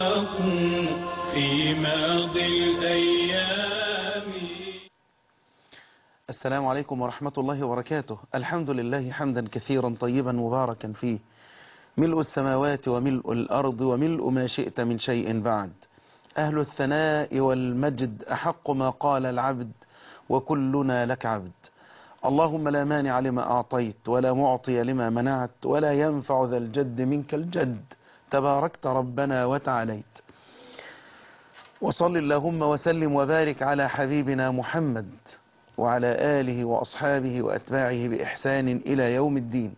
في ماضي الأيام السلام عليكم ورحمة الله وبركاته الحمد لله حمدا كثيرا طيبا مباركا فيه ملء السماوات وملء الأرض وملء ما شئت من شيء بعد أهل الثناء والمجد أحق ما قال العبد وكلنا لك عبد اللهم لا مانع لما أعطيت ولا معطي لما منعت ولا ينفع ذا الجد منك الجد تباركت ربنا وتعاليت وصل اللهم وسلم وبارك على حبيبنا محمد وعلى آله وأصحابه وأتباعه بإحسان إلى يوم الدين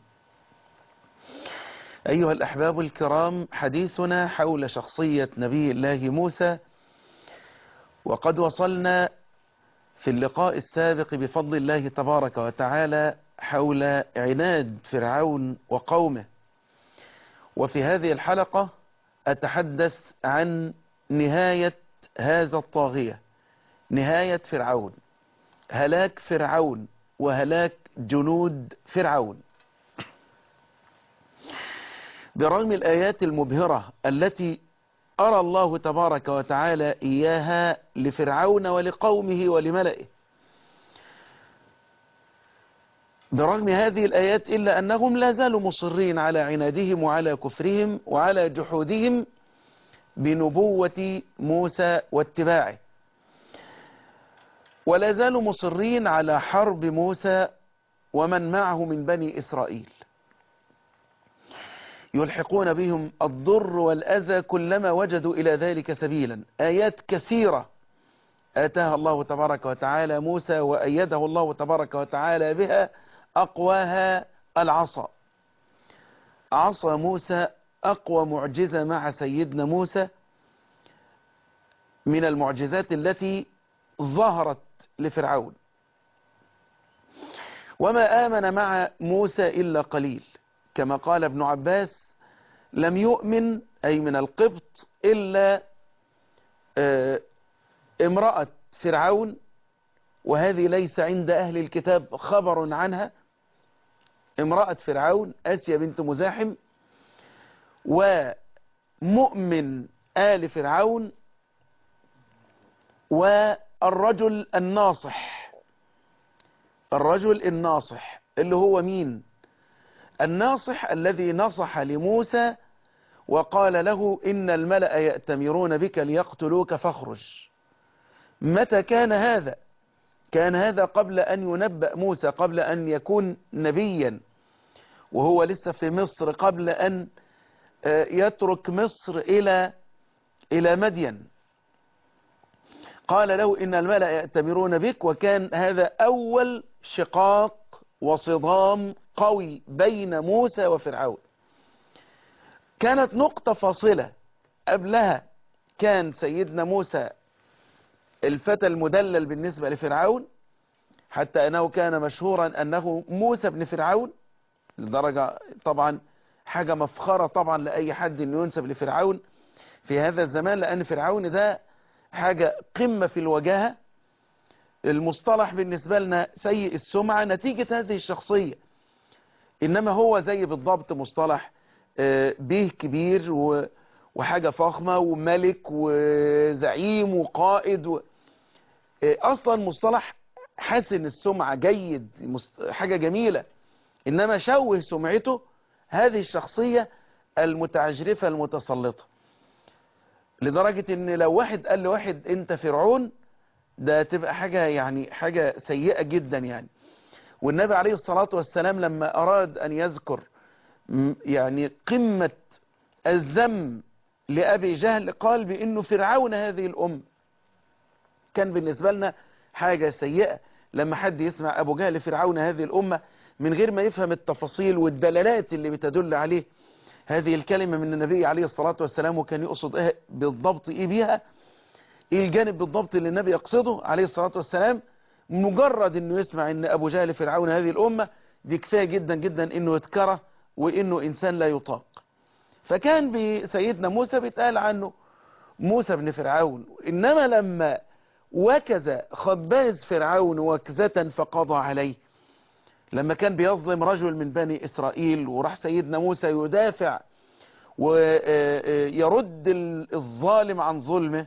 أيها الأحباب الكرام حديثنا حول شخصية نبي الله موسى وقد وصلنا في اللقاء السابق بفضل الله تبارك وتعالى حول عناد فرعون وقومه وفي هذه الحلقة أتحدث عن نهاية هذا الطاغية نهاية فرعون هلاك فرعون وهلاك جنود فرعون برغم الآيات المبهرة التي أرى الله تبارك وتعالى إياها لفرعون ولقومه ولملئه برغم هذه الآيات إلا أنهم لا زالوا مصرين على عنادهم وعلى كفرهم وعلى جحودهم بنبوة موسى واتباعه ولا زالوا مصرين على حرب موسى ومن معه من بني إسرائيل يلحقون بهم الضر والأذى كلما وجدوا إلى ذلك سبيلا آيات كثيرة آتاها الله تبارك وتعالى موسى وأيده الله تبارك وتعالى بها أقواها العصا عصا موسى أقوى معجزة مع سيدنا موسى من المعجزات التي ظهرت لفرعون وما آمن مع موسى إلا قليل كما قال ابن عباس لم يؤمن أي من القبط إلا امرأة فرعون وهذه ليس عند أهل الكتاب خبر عنها امرأة فرعون آسيا بنت مزاحم ومؤمن آل فرعون والرجل الناصح الرجل الناصح اللي هو مين الناصح الذي نصح لموسى وقال له إن الملأ يأتمرون بك ليقتلوك فاخرج متى كان هذا كان هذا قبل أن ينبأ موسى قبل أن يكون نبيا وهو لسه في مصر قبل أن يترك مصر إلى إلى مدين قال له إن الملأ يأتمرون بك وكان هذا أول شقاق وصدام قوي بين موسى وفرعون كانت نقطة فاصلة قبلها كان سيدنا موسى الفتى المدلل بالنسبة لفرعون حتى أنه كان مشهورا أنه موسى بن فرعون لدرجة طبعا حاجة مفخرة طبعا لأي حد أنه ينسب لفرعون في هذا الزمان لأن فرعون ده حاجة قمة في الوجاهة المصطلح بالنسبة لنا سيء السمعة نتيجة هذه الشخصية إنما هو زي بالضبط مصطلح به كبير وحاجة فخمة وملك وزعيم وقائد و... أصلا مصطلح حسن السمعة جيد حاجة جميلة إنما شوه سمعته هذه الشخصية المتعجرفة المتسلطة لدرجة ان لو واحد قال لواحد انت فرعون ده تبقى حاجة يعني حاجة سيئة جدا يعني والنبي عليه الصلاة والسلام لما اراد ان يذكر يعني قمة الذم لأبي جهل قال بانه فرعون هذه الأمة كان بالنسبة لنا حاجة سيئة لما حد يسمع ابو جهل فرعون هذه الأمة من غير ما يفهم التفاصيل والدلالات اللي بتدل عليه هذه الكلمة من النبي عليه الصلاة والسلام وكان يقصد إيه بالضبط إيه بيها إيه الجانب بالضبط اللي النبي يقصده عليه الصلاة والسلام مجرد أنه يسمع أن أبو جهل فرعون هذه الأمة دي كفاية جدا جدا أنه يتكره وأنه إنسان لا يطاق فكان بسيدنا موسى بيتقال عنه موسى بن فرعون إنما لما وكز خباز فرعون وكزة فقضى عليه لما كان بيظلم رجل من بني إسرائيل وراح سيدنا موسى يدافع ويرد الظالم عن ظلمه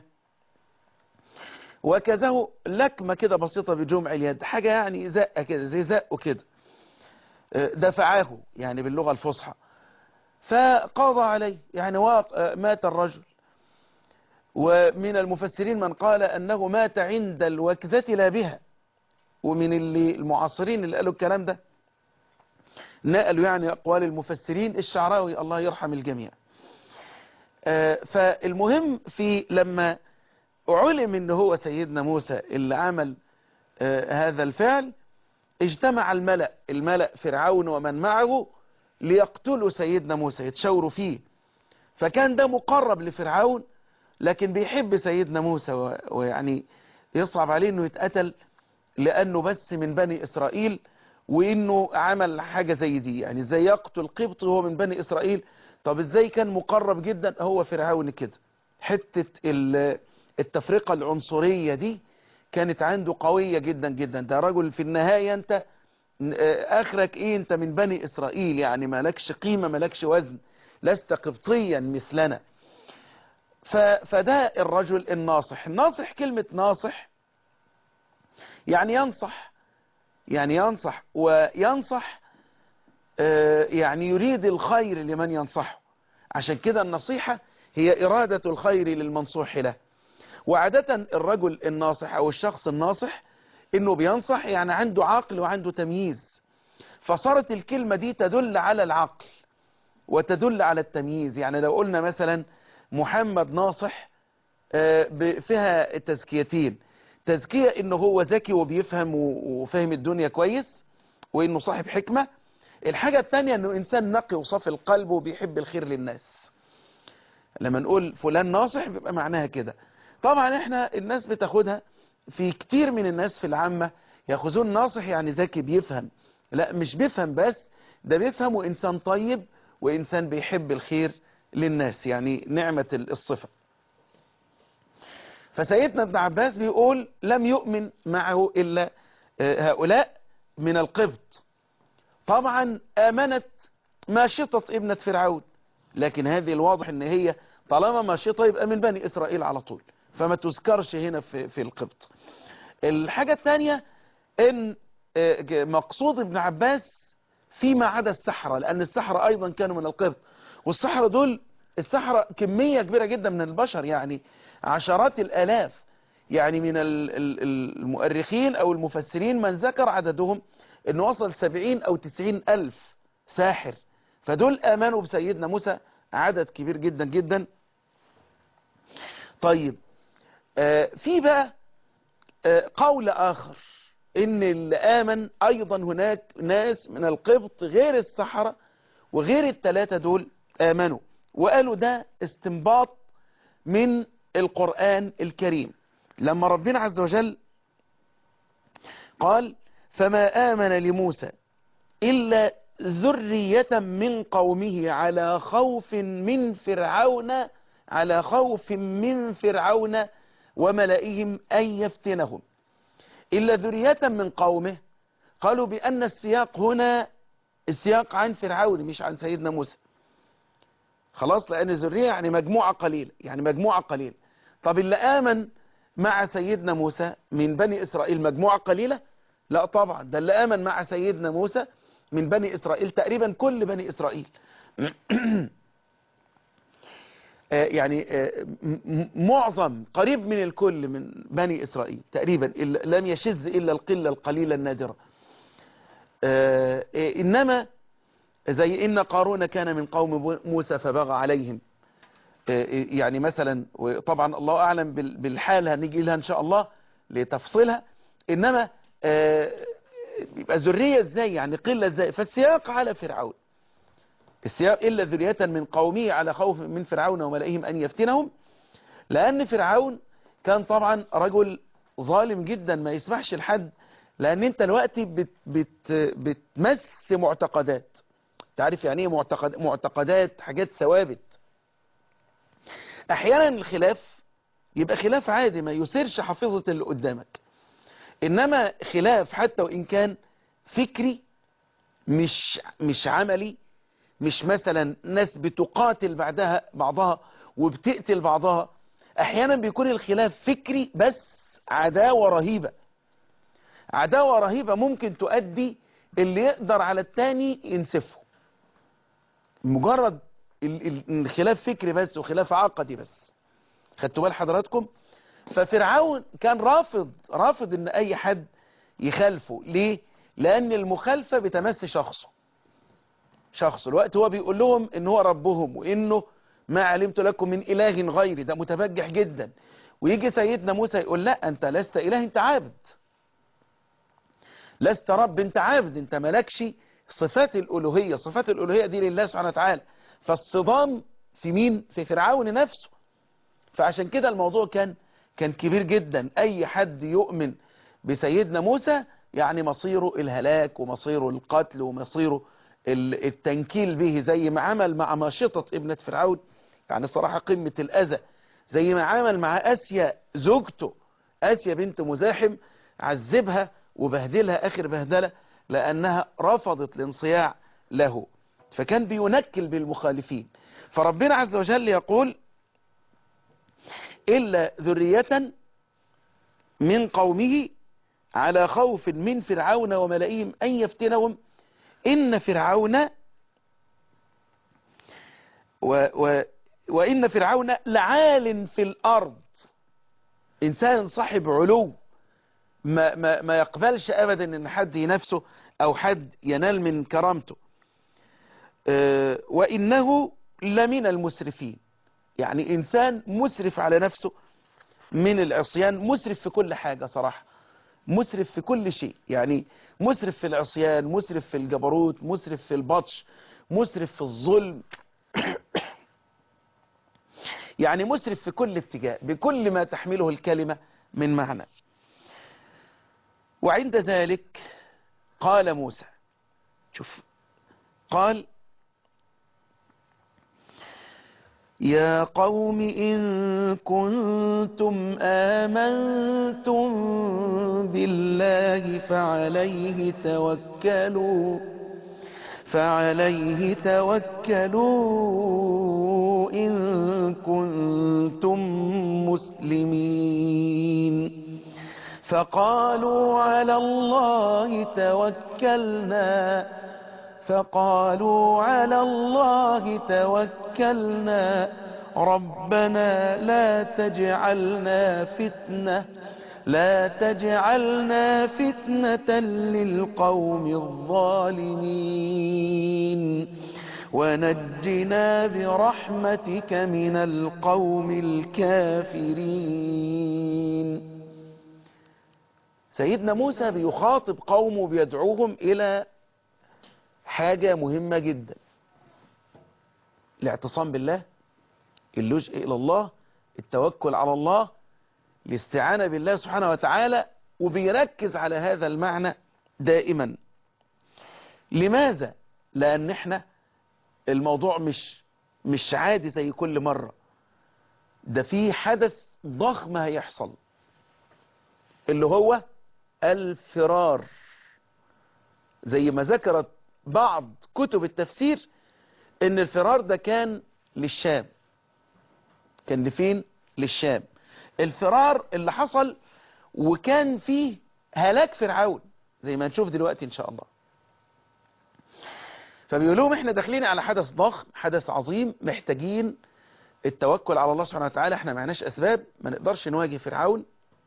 وكذا لكمة كده بسيطة بجمع اليد حاجة يعني زقة كده زي زقه كده دفعاه يعني باللغة الفصحى فقضى عليه يعني مات الرجل ومن المفسرين من قال أنه مات عند الوكزة لا بها ومن اللي المعاصرين اللي قالوا الكلام ده نقلوا يعني أقوال المفسرين الشعراوي الله يرحم الجميع فالمهم في لما علم ان هو سيدنا موسى اللي عمل هذا الفعل اجتمع الملأ الملأ فرعون ومن معه ليقتلوا سيدنا موسى يتشاوروا فيه فكان ده مقرب لفرعون لكن بيحب سيدنا موسى ويعني يصعب عليه انه يتقتل لانه بس من بني اسرائيل وانه عمل حاجة زي دي يعني ازاي يقتل قبط وهو من بني اسرائيل طب ازاي كان مقرب جدا هو فرعون كده حتة التفرقة العنصرية دي كانت عنده قوية جدا جدا ده رجل في النهاية انت اخرك ايه انت من بني اسرائيل يعني مالكش قيمة مالكش وزن لست قبطيا مثلنا فده الرجل الناصح الناصح كلمة ناصح يعني ينصح يعني ينصح وينصح يعني يريد الخير لمن ينصحه عشان كده النصيحة هي إرادة الخير للمنصوح له وعادة الرجل الناصح أو الشخص الناصح إنه بينصح يعني عنده عقل وعنده تمييز فصارت الكلمة دي تدل على العقل وتدل على التمييز يعني لو قلنا مثلا محمد ناصح فيها تزكيتين تزكية إنه هو ذكي وبيفهم وفهم الدنيا كويس وإنه صاحب حكمة الحاجة التانية إنه إنسان نقي وصافي القلب وبيحب الخير للناس لما نقول فلان ناصح بيبقى معناها كده طبعا احنا الناس بتاخدها في كتير من الناس في العامة ياخذون ناصح يعني ذكي بيفهم لا مش بيفهم بس ده بيفهم وإنسان طيب وإنسان بيحب الخير للناس يعني نعمة الصفة فسيدنا ابن عباس بيقول لم يؤمن معه إلا هؤلاء من القبط طبعا آمنت ماشطة ابنة فرعون لكن هذه الواضح ان هي طالما ماشطة يبقى من بني إسرائيل على طول فما تذكرش هنا في, في القبط الحاجة الثانية ان مقصود ابن عباس فيما عدا السحرة لأن السحرة أيضا كانوا من القبط والسحرة دول السحرة كمية كبيرة جدا من البشر يعني عشرات الآلاف يعني من المؤرخين أو المفسرين من ذكر عددهم أنه وصل سبعين أو تسعين ألف ساحر فدول آمنوا بسيدنا موسى عدد كبير جدا جدا طيب آه في بقى آه قول آخر ان اللي آمن أيضا هناك ناس من القبط غير السحرة وغير الثلاثة دول آمنوا وقالوا ده استنباط من القرآن الكريم لما ربنا عز وجل قال فما آمن لموسى إلا ذرية من قومه على خوف من فرعون على خوف من فرعون وملئهم أن يفتنهم إلا ذرية من قومه قالوا بأن السياق هنا السياق عن فرعون مش عن سيدنا موسى خلاص لأن ذرية يعني مجموعة قليلة يعني مجموعة قليلة طب اللي آمن مع سيدنا موسى من بني إسرائيل مجموعة قليلة لا طبعا ده اللي آمن مع سيدنا موسى من بني إسرائيل تقريبا كل بني إسرائيل يعني معظم قريب من الكل من بني إسرائيل تقريبا لم يشذ إلا القلة القليلة النادرة إنما زي إن قارون كان من قوم موسى فبغى عليهم يعني مثلا وطبعا الله أعلم بالحال هنيجي لها إن شاء الله لتفصيلها إنما يبقى ذرية ازاي يعني قلة ازاي فالسياق على فرعون السياق إلا ذرية من قومه على خوف من فرعون وملئهم أن يفتنهم لأن فرعون كان طبعا رجل ظالم جدا ما يسمحش لحد لأن انت الوقت بت بت بتمس معتقدات تعرف يعني ايه معتقد معتقدات حاجات ثوابت احيانا الخلاف يبقى خلاف عادي ما يثيرش حافظة اللي قدامك انما خلاف حتى وان كان فكري مش مش عملي مش مثلا ناس بتقاتل بعدها بعضها وبتقتل بعضها احيانا بيكون الخلاف فكري بس عداوة رهيبة عداوة رهيبة ممكن تؤدي اللي يقدر على التاني ينسفه مجرد ال- ال- الخلاف فكري بس وخلاف عقدي بس خدتوا بال حضراتكم ففرعون كان رافض رافض ان اي حد يخالفه ليه لان المخالفة بتمس شخصه شخص الوقت هو بيقول لهم ان هو ربهم وانه ما علمت لكم من اله غيري ده متبجح جدا ويجي سيدنا موسى يقول لا انت لست اله انت عابد لست رب انت عابد انت ملكش صفات الالوهية صفات الالوهية دي لله سبحانه وتعالى فالصدام في مين في فرعون نفسه فعشان كده الموضوع كان كان كبير جدا اي حد يؤمن بسيدنا موسى يعني مصيره الهلاك ومصيره القتل ومصيره ال- التنكيل به زي ما عمل مع ماشطة ابنة فرعون يعني صراحة قمة الأذى زي ما عمل مع آسيا زوجته آسيا بنت مزاحم عذبها وبهدلها آخر بهدلة لأنها رفضت الانصياع له فكان بينكل بالمخالفين فربنا عز وجل يقول إلا ذرية من قومه على خوف من فرعون وملئهم أن يفتنهم إن فرعون و و وإن فرعون لعال في الأرض إنسان صاحب علو ما, ما, ما يقبلش أبدا إن حد ينافسه أو حد ينال من كرامته آه، وإنه لمن المسرفين يعني إنسان مسرف على نفسه من العصيان مسرف في كل حاجة صراحة مسرف في كل شيء يعني مسرف في العصيان مسرف في الجبروت مسرف في البطش مسرف في الظلم يعني مسرف في كل اتجاه بكل ما تحمله الكلمة من معنى وعند ذلك قال موسى شوف قال يا قوم إن كنتم آمنتم بالله فعليه توكلوا فعليه توكلوا إن كنتم مسلمين فقالوا على الله توكلنا فقالوا على الله توكلنا ربنا لا تجعلنا فتنة لا تجعلنا فتنة للقوم الظالمين ونجنا برحمتك من القوم الكافرين سيدنا موسى بيخاطب قومه بيدعوهم إلى حاجة مهمة جدا الاعتصام بالله اللجء إلى الله التوكل على الله الاستعانة بالله سبحانه وتعالى وبيركز على هذا المعنى دائما لماذا؟ لأن احنا الموضوع مش مش عادي زي كل مرة ده في حدث ضخم هيحصل اللي هو الفرار زي ما ذكرت بعض كتب التفسير ان الفرار ده كان للشام كان لفين للشام الفرار اللي حصل وكان فيه هلاك فرعون زي ما نشوف دلوقتي ان شاء الله فبيقول لهم احنا داخلين على حدث ضخم حدث عظيم محتاجين التوكل على الله سبحانه وتعالى احنا معناش اسباب ما نقدرش نواجه فرعون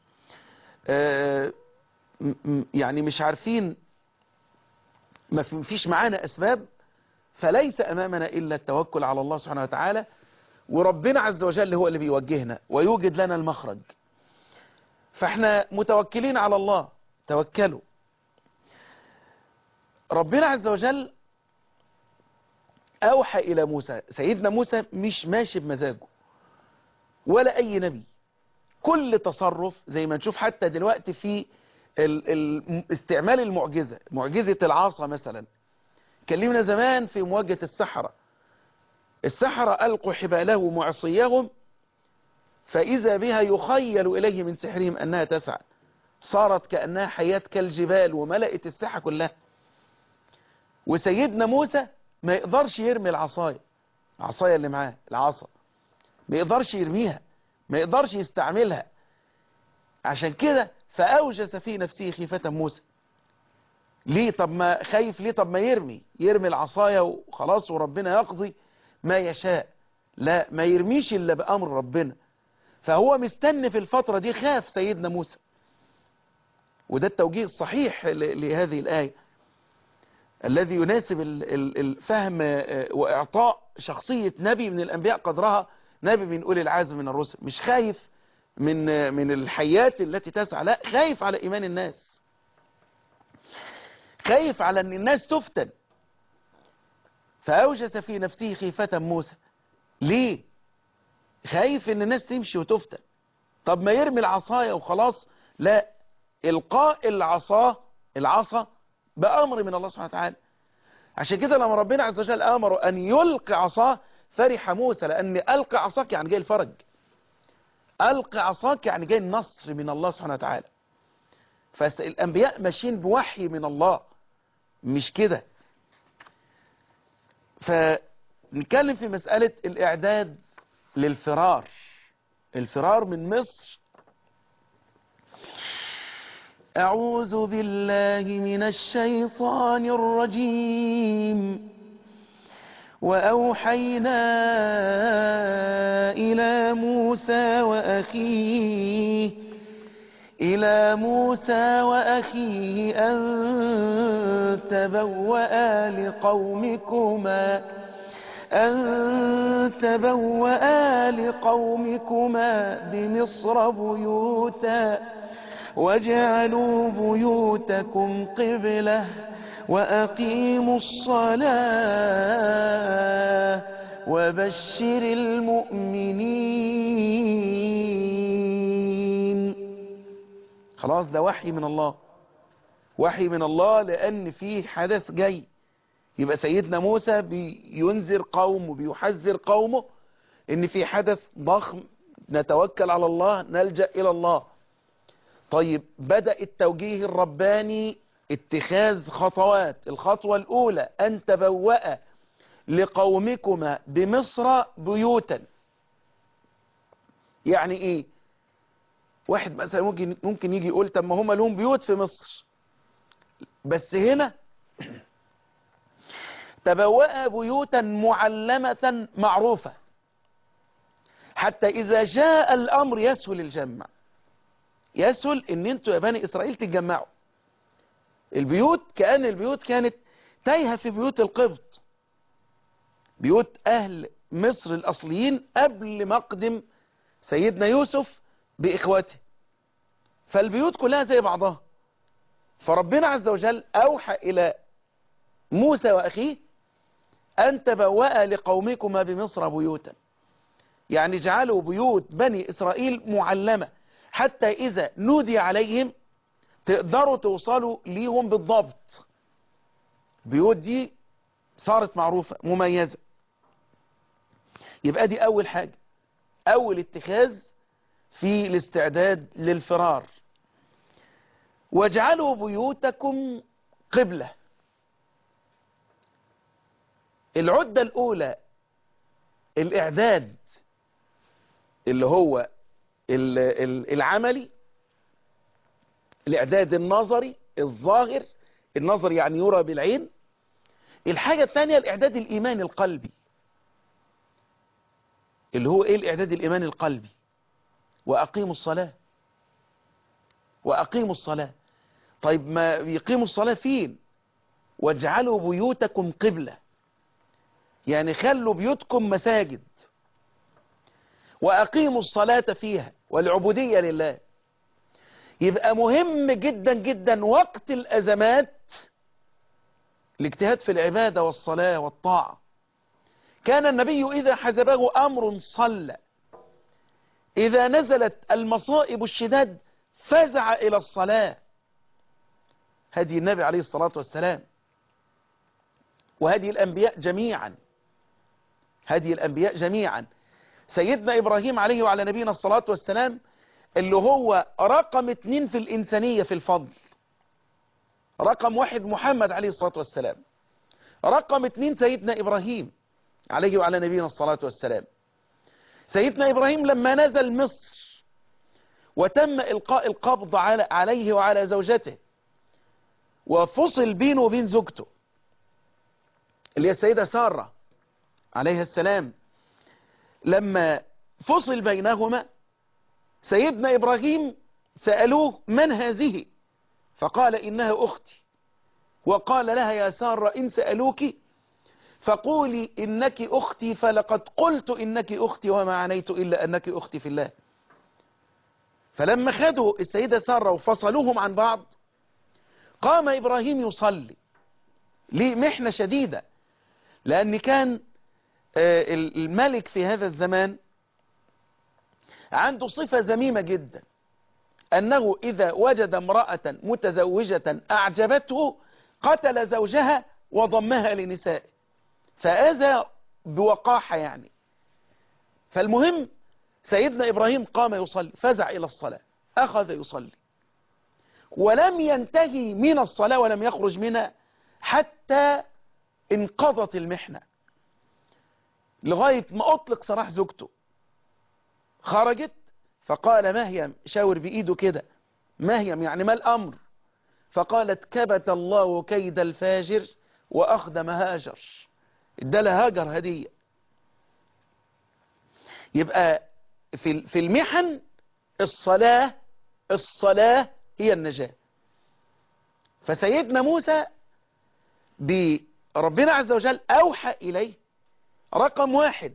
اه يعني مش عارفين ما فيش معانا أسباب فليس أمامنا إلا التوكل على الله سبحانه وتعالى وربنا عز وجل هو اللي بيوجهنا ويوجد لنا المخرج فاحنا متوكلين على الله توكلوا ربنا عز وجل أوحى إلى موسى سيدنا موسى مش ماشي بمزاجه ولا أي نبي كل تصرف زي ما نشوف حتى دلوقتي في ال ال استعمال المعجزة معجزة العصا مثلا كلمنا زمان في مواجهة السحرة السحرة ألقوا حباله معصيهم فإذا بها يخيل إليه من سحرهم أنها تسعى صارت كأنها حياة كالجبال وملأت الساحة كلها وسيدنا موسى ما يقدرش يرمي العصاية العصاية اللي معاه العصا ما يقدرش يرميها ما يقدرش يستعملها عشان كده فأوجس في نفسه خيفة موسى ليه طب ما خايف ليه طب ما يرمي يرمي العصاية وخلاص وربنا يقضي ما يشاء لا ما يرميش إلا بأمر ربنا فهو مستني في الفترة دي خاف سيدنا موسى وده التوجيه الصحيح لهذه الآية الذي يناسب الفهم وإعطاء شخصية نبي من الأنبياء قدرها نبي من أولي العزم من الرسل مش خايف من من الحيات التي تسعى لا خايف على إيمان الناس خايف على أن الناس تفتن فأوجس في نفسه خيفة موسى ليه خايف أن الناس تمشي وتفتن طب ما يرمي العصاية وخلاص لا إلقاء العصا العصا بأمر من الله سبحانه وتعالى عشان كده لما ربنا عز وجل أمره أن يلقي عصاه فرح موسى لأن ألقي عصاك يعني جاي الفرج ألقي عصاك يعني جاي النصر من الله سبحانه وتعالى فالأنبياء ماشيين بوحي من الله مش كده فنتكلم في مسألة الإعداد للفرار الفرار من مصر أعوذ بالله من الشيطان الرجيم وأوحينا إلى موسى وأخيه إلى موسى وأخيه أن تبوأ لقومكما أن تبوأ لقومكما بمصر بيوتا واجعلوا بيوتكم قبلة وأقيموا الصلاة وبشر المؤمنين خلاص ده وحي من الله وحي من الله لأن فيه حدث جاي يبقى سيدنا موسى بينذر قومه بيحذر قومه ان في حدث ضخم نتوكل على الله نلجأ إلى الله طيب بدأ التوجيه الرباني اتخاذ خطوات الخطوة الأولى أن تبوأ لقومكما بمصر بيوتا يعني إيه واحد مثلا ممكن ممكن يجي يقول طب ما هم لهم بيوت في مصر بس هنا تبوأ بيوتا معلمة معروفة حتى إذا جاء الأمر يسهل الجمع يسهل ان انتوا يا بني اسرائيل تتجمعوا البيوت كأن البيوت كانت تايهة في بيوت القبط بيوت اهل مصر الاصليين قبل مقدم سيدنا يوسف باخواته فالبيوت كلها زي بعضها فربنا عز وجل اوحى الى موسى واخيه ان تبوأ لقومكما بمصر بيوتا يعني اجعلوا بيوت بني اسرائيل معلمه حتى إذا نودي عليهم تقدروا توصلوا ليهم بالضبط بيوت دي صارت معروفة مميزة يبقى دي أول حاجة أول اتخاذ في الاستعداد للفرار واجعلوا بيوتكم قبلة العدة الأولى الإعداد اللي هو العملي الاعداد النظري الظاهر النظر يعني يرى بالعين الحاجة الثانية الاعداد الايماني القلبي اللي هو ايه الاعداد الايماني القلبي واقيموا الصلاة واقيموا الصلاة طيب ما يقيموا الصلاة فين واجعلوا بيوتكم قبلة يعني خلوا بيوتكم مساجد وأقيموا الصلاة فيها والعبودية لله يبقى مهم جدا جدا وقت الأزمات الاجتهاد في العبادة والصلاة والطاعة كان النبي إذا حزبه أمر صلى إذا نزلت المصائب الشداد فزع إلى الصلاة هدي النبي عليه الصلاة والسلام وهدي الأنبياء جميعا هدي الأنبياء جميعا سيدنا إبراهيم عليه وعلى نبينا الصلاة والسلام اللي هو رقم اتنين في الإنسانية في الفضل رقم واحد محمد عليه الصلاة والسلام رقم اتنين سيدنا إبراهيم عليه وعلى نبينا الصلاة والسلام سيدنا إبراهيم لما نزل مصر وتم إلقاء القبض على عليه وعلى زوجته وفصل بينه وبين زوجته اللي هي السيدة سارة عليها السلام لما فصل بينهما سيدنا إبراهيم سألوه من هذه فقال إنها أختي وقال لها يا سارة إن سألوك فقولي إنك أختي فلقد قلت إنك أختي وما عنيت إلا أنك أختي في الله فلما خدوا السيدة سارة وفصلوهم عن بعض قام إبراهيم يصلي ليه محنة شديدة لأن كان الملك في هذا الزمان عنده صفة ذميمة جدا أنه إذا وجد امرأة متزوجة أعجبته قتل زوجها وضمها لنسائه فأذى بوقاحة يعني فالمهم سيدنا إبراهيم قام يصلي فزع إلى الصلاة أخذ يصلي ولم ينتهي من الصلاة ولم يخرج منها حتى انقضت المحنة لغاية ما أطلق سراح زوجته خرجت فقال مهيم شاور بإيده كده مهيم يعني ما الأمر فقالت كبت الله كيد الفاجر وأخدم هاجر ادالها هاجر هدية يبقى في في المحن الصلاة الصلاة هي النجاة فسيدنا موسى بربنا عز وجل أوحى إليه رقم واحد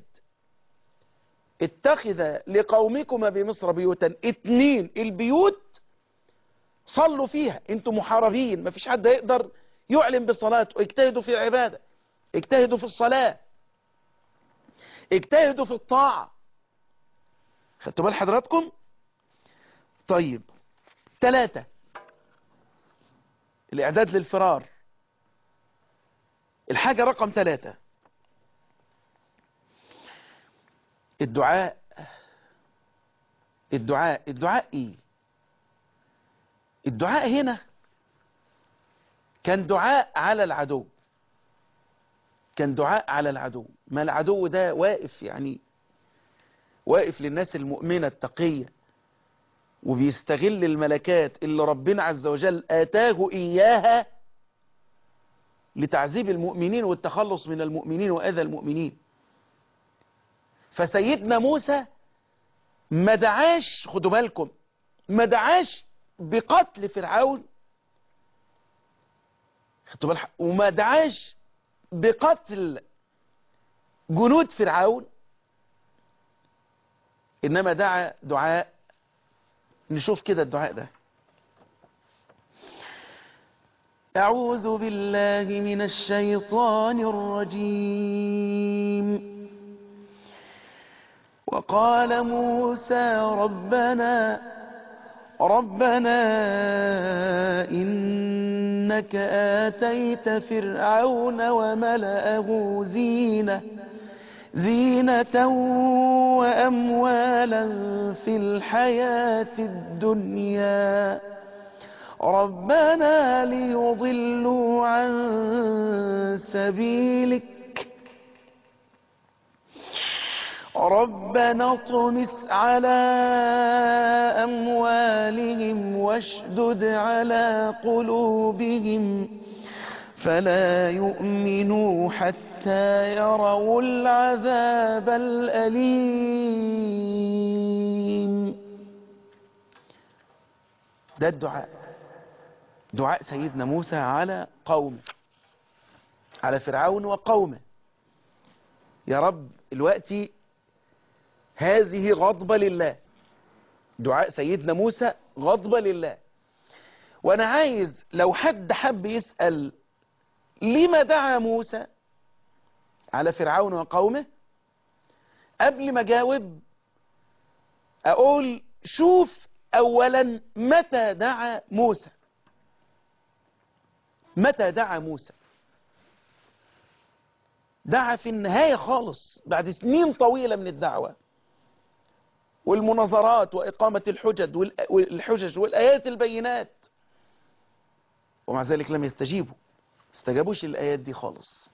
اتخذ لقومكما بمصر بيوتا اتنين البيوت صلوا فيها انتم محاربين ما فيش حد يقدر يعلن بصلاته اجتهدوا في العبادة اجتهدوا في الصلاة اجتهدوا في الطاعة خدتوا بال حضراتكم طيب ثلاثة الاعداد للفرار الحاجة رقم ثلاثة الدعاء الدعاء الدعاء ايه الدعاء هنا كان دعاء على العدو كان دعاء على العدو ما العدو ده واقف يعني واقف للناس المؤمنة التقية وبيستغل الملكات اللي ربنا عز وجل آتاه إياها لتعذيب المؤمنين والتخلص من المؤمنين وأذى المؤمنين فسيدنا موسى ما دعاش خدوا بالكم ما دعاش بقتل فرعون خدوا بالك وما دعاش بقتل جنود فرعون انما دعا دعاء نشوف كده الدعاء ده أعوذ بالله من الشيطان الرجيم وقال موسى ربنا ربنا إنك آتيت فرعون وملأه زينة زينة وأموالا في الحياة الدنيا ربنا ليضلوا عن سبيلك ربنا اطمس على أموالهم واشدد على قلوبهم فلا يؤمنوا حتى يروا العذاب الأليم ده الدعاء دعاء سيدنا موسى على قومه على فرعون وقومه يا رب الوقت هذه غضبة لله دعاء سيدنا موسى غضبة لله وانا عايز لو حد حب يسأل لما دعا موسى على فرعون وقومه قبل ما جاوب اقول شوف اولا متى دعا موسى متى دعا موسى دعا في النهاية خالص بعد سنين طويلة من الدعوة والمناظرات وإقامة الحجج والحجج والآيات البينات ومع ذلك لم يستجيبوا استجابوش الآيات دي خالص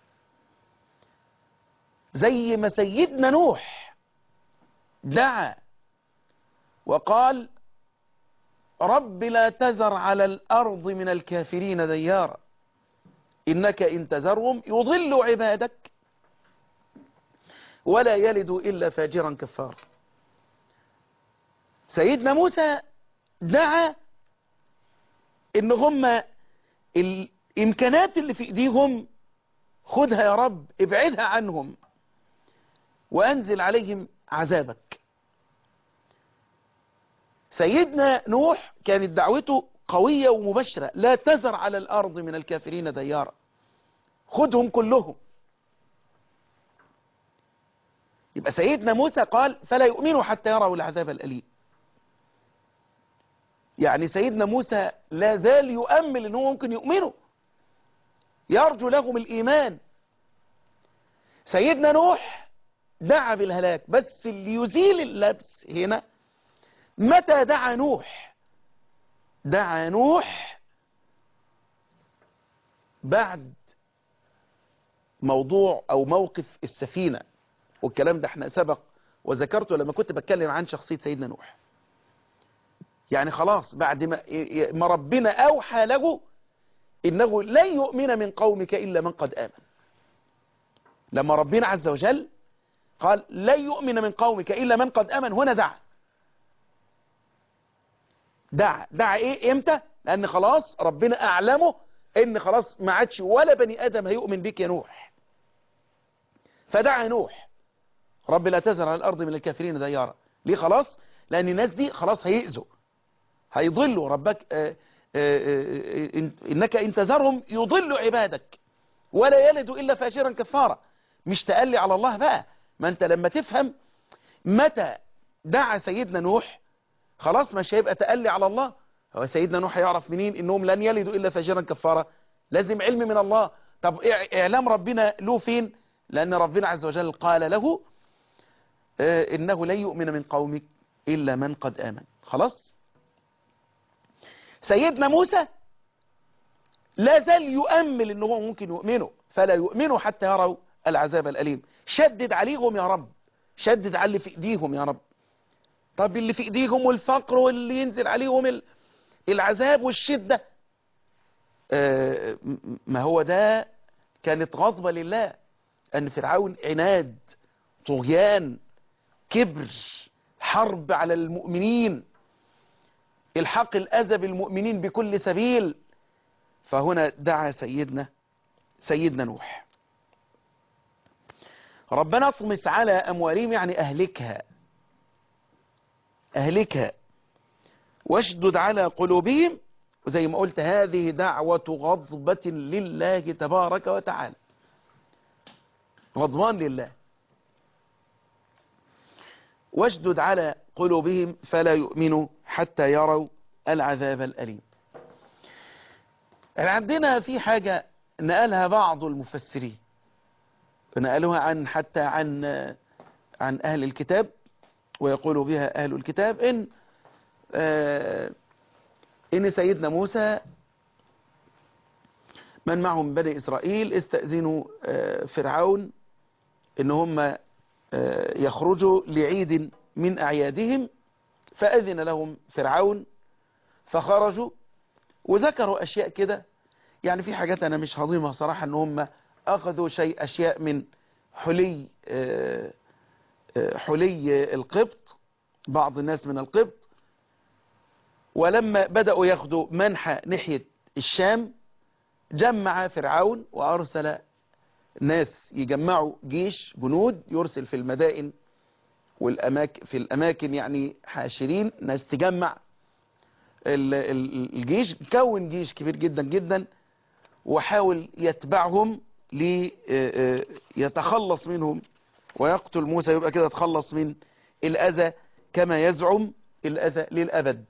زي ما سيدنا نوح دعا وقال رب لا تذر على الأرض من الكافرين ديارا إنك إن تذرهم يضل عبادك ولا يلد إلا فاجرا كفارا سيدنا موسى دعا إن هم الإمكانات اللي في إيديهم خدها يا رب ابعدها عنهم وأنزل عليهم عذابك سيدنا نوح كانت دعوته قوية ومبشرة لا تذر على الأرض من الكافرين ديارا خدهم كلهم يبقى سيدنا موسى قال فلا يؤمنوا حتى يروا العذاب الأليم يعني سيدنا موسى لا زال يؤمل أنه ممكن يؤمنوا يرجو لهم الإيمان سيدنا نوح دعا بالهلاك بس اللي يزيل اللبس هنا متى دعا نوح دعا نوح بعد موضوع او موقف السفينة والكلام ده احنا سبق وذكرته لما كنت بتكلم عن شخصية سيدنا نوح يعني خلاص بعد ما ما ربنا اوحى له انه لن يؤمن من قومك الا من قد امن لما ربنا عز وجل قال لن يؤمن من قومك الا من قد امن هنا دعا دعا دعا ايه امتى لان خلاص ربنا اعلمه ان خلاص ما عادش ولا بني ادم هيؤمن بك يا نوح فدعا نوح رب لا تزر على الارض من الكافرين ديارا ليه خلاص لان الناس دي خلاص هيأذوا هيضلوا ربك آآ آآ انك ان تزرهم يضلوا عبادك ولا يلد الا فاجرا كفارا مش تقلي على الله بقى ما انت لما تفهم متى دعا سيدنا نوح خلاص مش هيبقى تقلي على الله هو سيدنا نوح يعرف منين انهم لن يلدوا الا فاجرا كفارا لازم علم من الله طب اعلام ربنا له فين لان ربنا عز وجل قال له اه انه لن يؤمن من قومك الا من قد امن خلاص سيدنا موسى لا زال يؤمل ان هو ممكن يؤمنوا فلا يؤمنوا حتى يروا العذاب الاليم شدد عليهم يا رب شدد على اللي في ايديهم يا رب طب اللي في ايديهم والفقر واللي ينزل عليهم العذاب والشدة آه ما هو ده كانت غضبة لله ان فرعون عناد طغيان كبر حرب على المؤمنين الحق الاذى بالمؤمنين بكل سبيل فهنا دعا سيدنا سيدنا نوح ربنا اطمس على اموالهم يعني اهلكها أهلكها واشدد على قلوبهم وزي ما قلت هذه دعوة غضبة لله تبارك وتعالى غضبان لله واشدد على قلوبهم فلا يؤمنوا حتى يروا العذاب الأليم عندنا في حاجة نقلها بعض المفسرين نقلوها عن حتى عن عن أهل الكتاب ويقول بها أهل الكتاب إن آه إن سيدنا موسى من معهم من بني إسرائيل استأذنوا آه فرعون إن هم آه يخرجوا لعيد من أعيادهم فأذن لهم فرعون فخرجوا وذكروا أشياء كده يعني في حاجات أنا مش هضيمها صراحة إن هم أخذوا شيء أشياء من حلي حلي القبط بعض الناس من القبط ولما بدأوا ياخدوا منحى ناحية الشام جمع فرعون وأرسل ناس يجمعوا جيش جنود يرسل في المدائن والأماكن في الأماكن يعني حاشرين ناس تجمع الجيش كون جيش كبير جدا جدا وحاول يتبعهم ليتخلص منهم ويقتل موسى يبقى كده تخلص من الأذى كما يزعم الأذى للأبد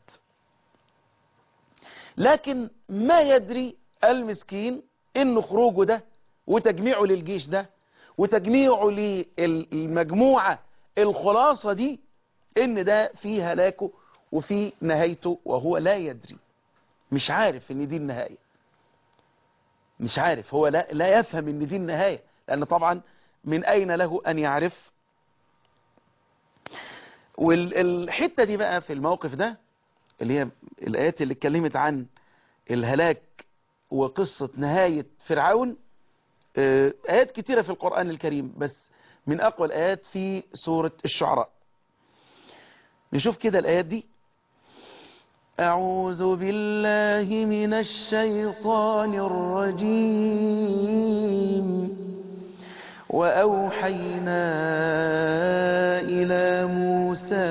لكن ما يدري المسكين ان خروجه ده وتجميعه للجيش ده وتجميعه للمجموعة الخلاصة دي ان ده في هلاكه وفي نهايته وهو لا يدري مش عارف ان دي النهاية مش عارف هو لا, لا يفهم ان دي النهاية لان طبعا من اين له ان يعرف والحتة دي بقى في الموقف ده اللي هي الايات اللي اتكلمت عن الهلاك وقصة نهاية فرعون آيات كتيرة في القرآن الكريم بس من أقوى الآيات في سورة الشعراء نشوف كده الآيات دي أعوذ بالله من الشيطان الرجيم وأوحينا إلى موسى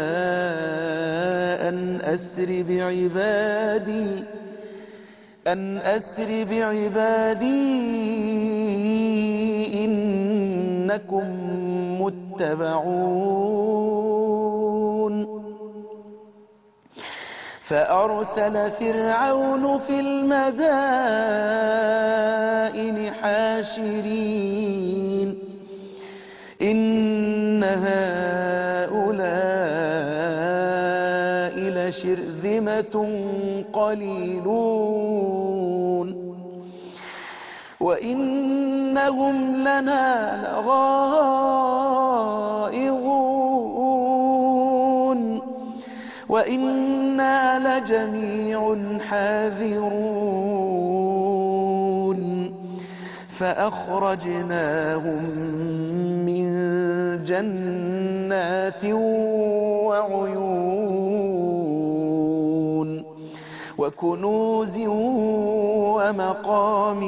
أن أسر بعبادي أن أسر بعبادي إنكم متبعون فأرسل فرعون في المدائن حاشرين إن هؤلاء لشرذمة قليلون وإنهم لنا لغائظون وإنا لجميع حاذرون فأخرجناهم من جنات وعيون وكنوز ومقام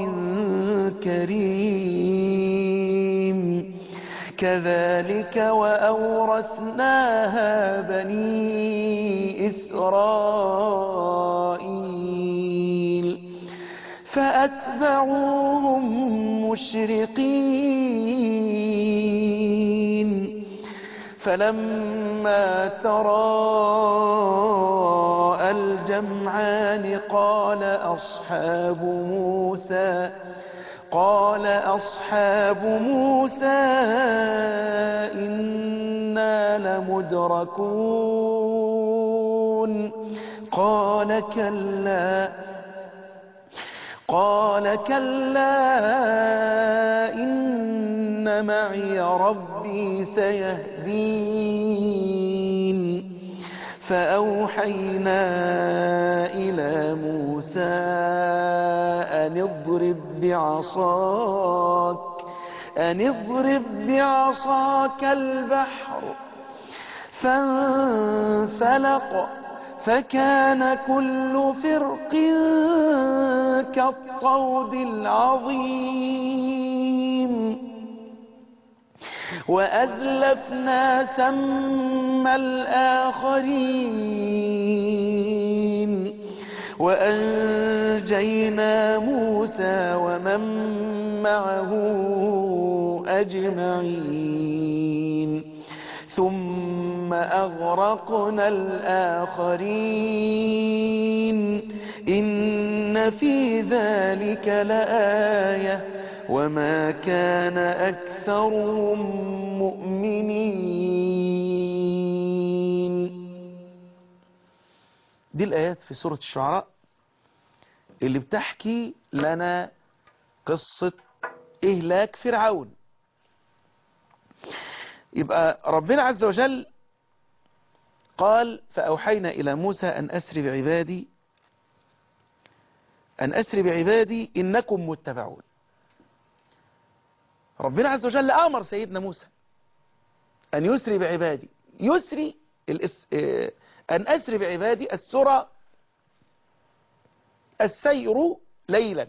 كريم كذلك وأورثناها بني إسرائيل فأتبعوهم مشرقين فلما تراءى الجمعان قال أصحاب موسى قال أصحاب موسى إنا لمدركون قال كلا قال كلا إن معي ربي سيهدين فأوحينا إلى موسى أن اضرب بعصاك أن اضرب بعصاك البحر فانفلق فكان كل فرق كالطود العظيم وأزلفنا ثم الآخرين وأنجينا موسى ومن معه أجمعين ثم أغرقنا الآخرين إن في ذلك لآية وما كان أكثرهم مؤمنين دي الآيات في سورة الشعراء اللي بتحكي لنا قصة إهلاك فرعون يبقى ربنا عز وجل قال فأوحينا إلى موسى أن أسر بعبادي أن أسر بعبادي إنكم متبعون ربنا عز وجل أمر سيدنا موسى أن يسري بعبادي يسري الإس... أن أسري بعبادي السرى السير ليلا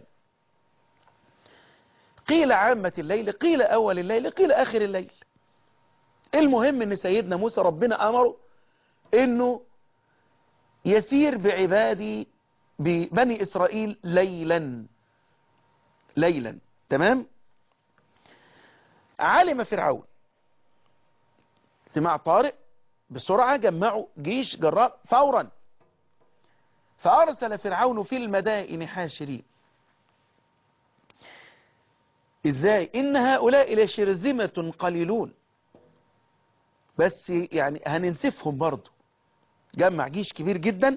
قيل عامة الليل قيل أول الليل قيل آخر الليل المهم ان سيدنا موسى ربنا امره انه يسير بعبادي ببني اسرائيل ليلا ليلا تمام علم فرعون اجتماع طارئ بسرعة جمعوا جيش جرار فورا فأرسل فرعون في المدائن حاشرين ازاي ان هؤلاء لشرذمة قليلون بس يعني هننسفهم برضو جمع جيش كبير جدا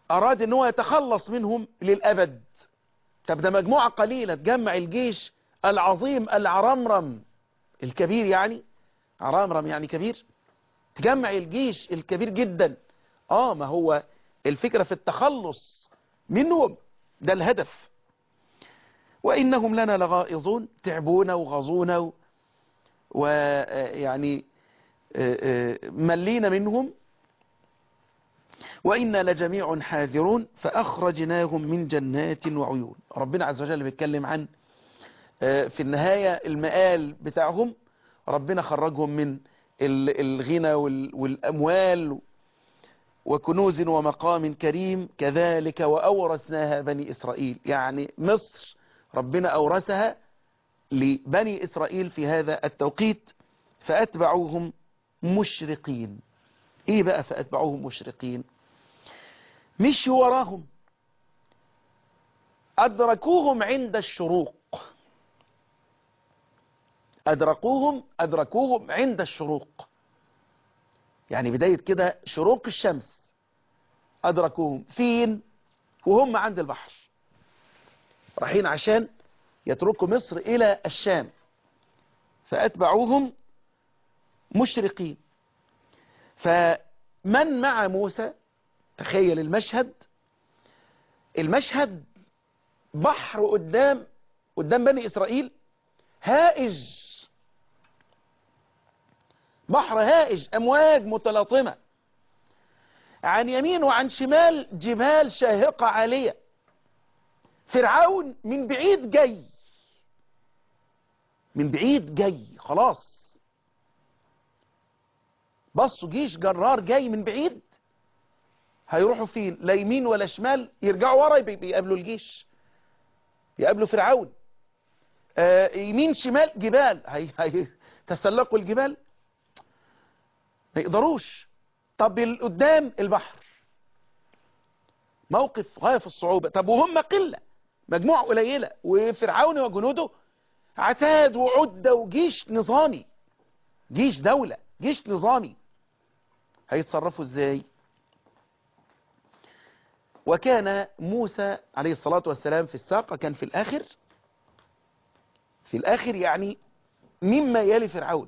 أراد ان هو يتخلص منهم للأبد طب ده مجموعة قليلة تجمع الجيش العظيم العرمرم الكبير يعني عرمرم يعني كبير تجمع الجيش الكبير جدا اه ما هو الفكرة في التخلص منهم ده الهدف وإنهم لنا لغائظون تعبونا وغزونا ويعني ملينا منهم وإنا لجميع حاذرون فأخرجناهم من جنات وعيون ربنا عز وجل بيتكلم عن في النهاية المآل بتاعهم ربنا خرجهم من الغنى والأموال وكنوز ومقام كريم كذلك وأورثناها بني إسرائيل يعني مصر ربنا أورثها لبني إسرائيل في هذا التوقيت فأتبعوهم مشرقين إيه بقى فأتبعوهم مشرقين مشوا وراهم أدركوهم عند الشروق أدركوهم أدركوهم عند الشروق يعني بداية كده شروق الشمس أدركوهم فين وهم عند البحر رايحين عشان يتركوا مصر إلى الشام فأتبعوهم مشرقين فمن مع موسى تخيل المشهد المشهد بحر قدام قدام بني إسرائيل هائج بحر هائج أمواج متلاطمة عن يمين وعن شمال جبال شاهقة عالية فرعون من بعيد جاي من بعيد جاي خلاص بصوا جيش جرار جاي من بعيد هيروحوا فين لا يمين ولا شمال يرجعوا ورا بيقابلوا الجيش يقابلوا فرعون آه يمين شمال جبال هي هي تسلقوا الجبال ما يقدروش طب قدام البحر موقف غاية في الصعوبة طب وهم قلة مجموعة قليلة وفرعون وجنوده عتاد وعدة وجيش نظامي جيش دولة جيش نظامي هيتصرفوا ازاي وكان موسى عليه الصلاة والسلام في الساقة كان في الآخر في الآخر يعني مما يلي فرعون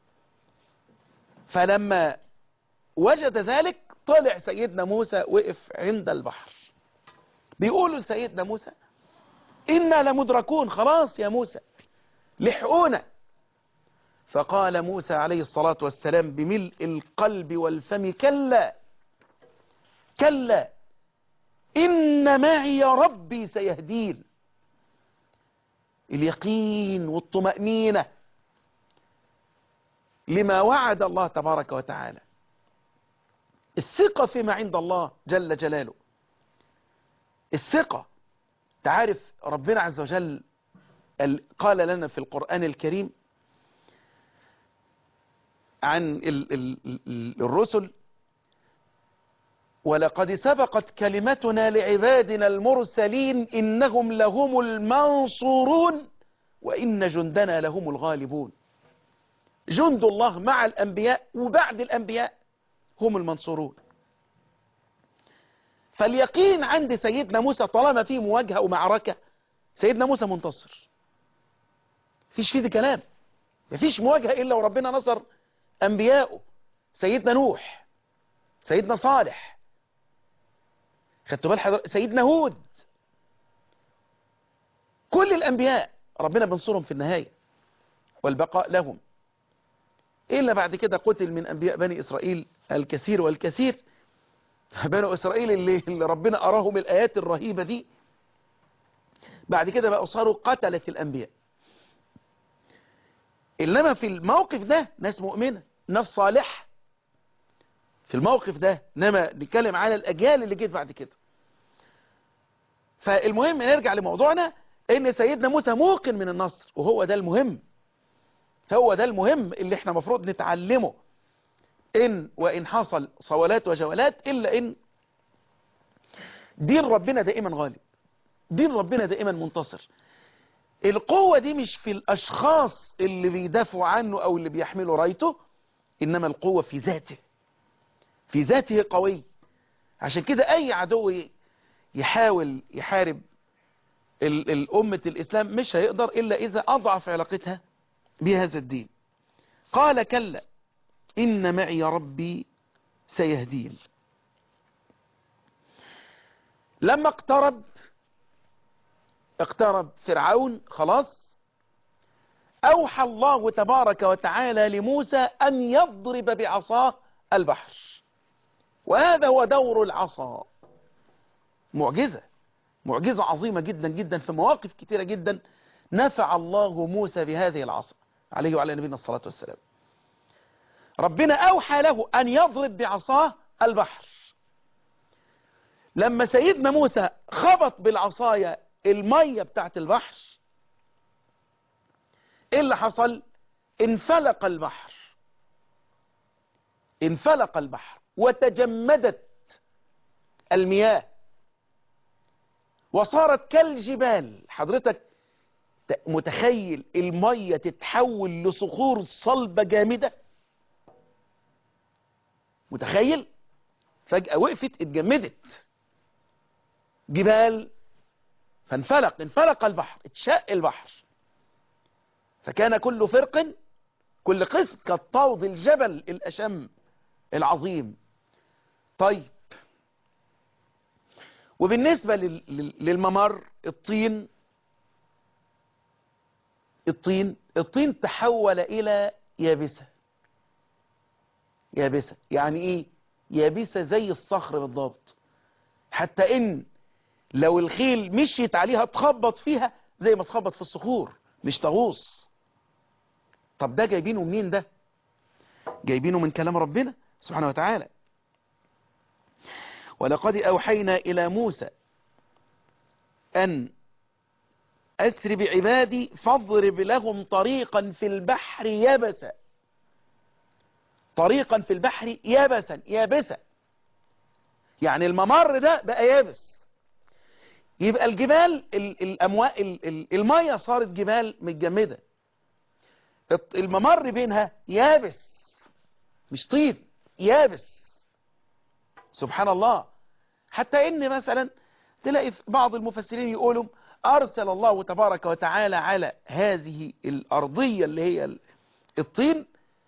فلما وجد ذلك طلع سيدنا موسى وقف عند البحر بيقولوا لسيدنا موسى إنا لمدركون خلاص يا موسى لحقونا فقال موسى عليه الصلاة والسلام بملء القلب والفم كلا كلا إن معي ربي سيهدين اليقين والطمأنينة لما وعد الله تبارك وتعالى الثقة فيما عند الله جل جلاله الثقة تعرف ربنا عز وجل قال لنا في القرآن الكريم عن ال ال الرسل ولقد سبقت كلمتنا لعبادنا المرسلين إنهم لهم المنصورون وإن جندنا لهم الغالبون جند الله مع الأنبياء وبعد الأنبياء هم المنصورون فاليقين عند سيدنا موسى طالما في مواجهة ومعركة سيدنا موسى منتصر فيش فيه كلام مفيش مواجهة إلا وربنا نصر أنبياءه سيدنا نوح سيدنا صالح خدتوا بال حضر... سيدنا هود كل الأنبياء ربنا بنصرهم في النهاية والبقاء لهم إلا بعد كده قتل من أنبياء بني إسرائيل الكثير والكثير بنو إسرائيل اللي, اللي ربنا أراهم الآيات الرهيبة دي بعد كده بقى صاروا قتلة الأنبياء إنما في الموقف ده ناس مؤمنة ناس صالحة في الموقف ده إنما نتكلم على الأجيال اللي جيت بعد كده فالمهم نرجع لموضوعنا إن سيدنا موسى موقن من النصر وهو ده المهم هو ده المهم اللي احنا مفروض نتعلمه إن وإن حصل صولات وجولات إلا إن دين ربنا دائما غالب دين ربنا دائما منتصر القوة دي مش في الأشخاص اللي بيدافعوا عنه أو اللي بيحملوا رايته إنما القوة في ذاته في ذاته قوي عشان كده أي عدو يحاول يحارب ال- الأمة الإسلام مش هيقدر إلا إذا أضعف علاقتها بهذا الدين قال كلا إن معي ربي سيهدين لما اقترب اقترب فرعون خلاص أوحى الله تبارك وتعالى لموسى أن يضرب بعصاه البحر وهذا هو دور العصا معجزة معجزة عظيمة جدا جدا في مواقف كثيرة جدا نفع الله موسى بهذه العصا عليه وعلى نبينا الصلاة والسلام ربنا أوحى له أن يضرب بعصاه البحر لما سيدنا موسى خبط بالعصاية المية بتاعت البحر ايه اللي حصل انفلق البحر انفلق البحر وتجمدت المياه وصارت كالجبال حضرتك متخيل المية تتحول لصخور صلبة جامدة متخيل فجأة وقفت اتجمدت جبال فانفلق انفلق البحر اتشق البحر فكان كل فرق كل قسم كالطود الجبل الأشم العظيم طيب وبالنسبة لل- لل- للممر الطين الطين الطين تحول إلى يابسة يابسة يعني إيه يابسة زي الصخر بالضبط حتى إن لو الخيل مشيت عليها تخبط فيها زي ما تخبط في الصخور مش تغوص طب ده جايبينه منين ده جايبينه من كلام ربنا سبحانه وتعالى ولقد أوحينا إلى موسى أن أسر بعبادي فاضرب لهم طريقا في البحر يبسا طريقا في البحر يبسا يابسا يعني الممر ده بقى يابس يبقى الجبال ال- الأمواء ال- ال- المية صارت جبال متجمدة الط- الممر بينها يابس مش طين يابس سبحان الله حتى ان مثلا تلاقي في بعض المفسرين يقولوا ارسل الله تبارك وتعالى على هذه الارضية اللي هي ال- الطين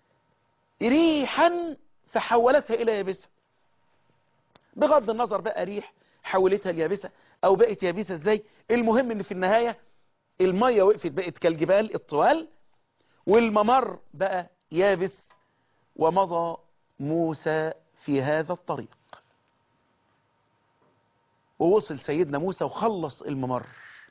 ريحا فحولتها الى يابسة بغض النظر بقى ريح حولتها اليابسة او بقت يابسة ازاي المهم ان في النهاية المية وقفت بقت كالجبال الطوال والممر بقى يابس ومضى موسى في هذا الطريق ووصل سيدنا موسى وخلص الممر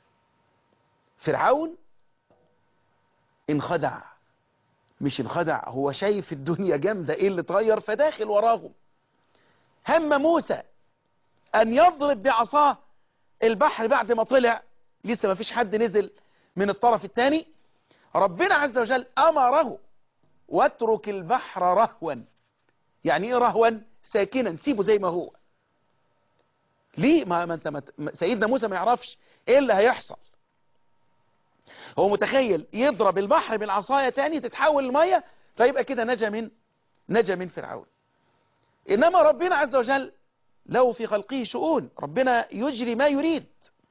فرعون انخدع مش انخدع هو شايف الدنيا جامدة ايه اللي اتغير فداخل وراهم هم موسى ان يضرب بعصاه البحر بعد ما طلع لسه ما فيش حد نزل من الطرف الثاني ربنا عز وجل امره واترك البحر رهوا يعني ايه رهوا ساكنا سيبه زي ما هو ليه ما, ما انت ما ما- سيدنا موسى ما يعرفش ايه اللي هيحصل هو متخيل يضرب البحر بالعصايه تاني تتحول الميه فيبقى كده نجا من نجا من فرعون انما ربنا عز وجل له في خلقه شؤون ربنا يجري ما يريد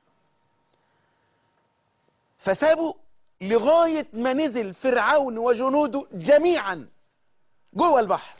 فسابوا لغاية ما نزل فرعون وجنوده جميعا جوه البحر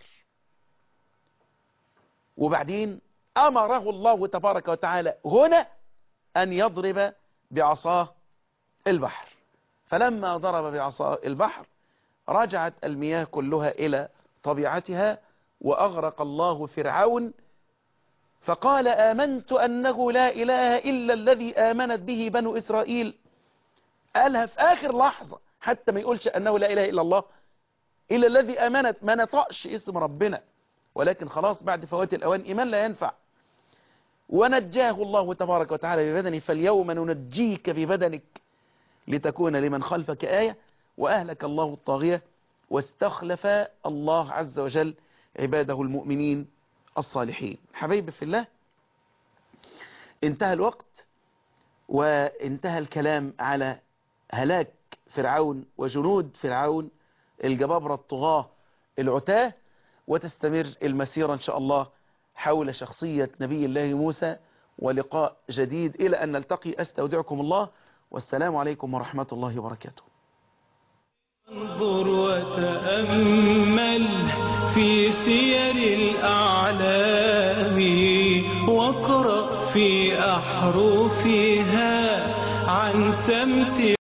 وبعدين أمره الله تبارك وتعالى هنا أن يضرب بعصاه البحر فلما ضرب بعصاه البحر رجعت المياه كلها إلى طبيعتها وأغرق الله فرعون فقال آمنت أنه لا إله إلا الذي آمنت به بنو إسرائيل قالها في آخر لحظة حتى ما يقولش أنه لا إله إلا الله إلا الذي آمنت ما نطقش اسم ربنا ولكن خلاص بعد فوات الأوان إيمان لا ينفع ونجاه الله تبارك وتعالى ببدنه فاليوم ننجيك ببدنك لتكون لمن خلفك آية وأهلك الله الطاغية واستخلف الله عز وجل عباده المؤمنين الصالحين حبايبي في الله انتهى الوقت وانتهى الكلام على هلاك فرعون وجنود فرعون الجبابرة الطغاة العتاه وتستمر المسيرة إن شاء الله حول شخصية نبي الله موسى ولقاء جديد إلى أن نلتقي أستودعكم الله والسلام عليكم ورحمة الله وبركاته انظر وتأمل في سير الأعلام واقرأ في أحرفها عن سمت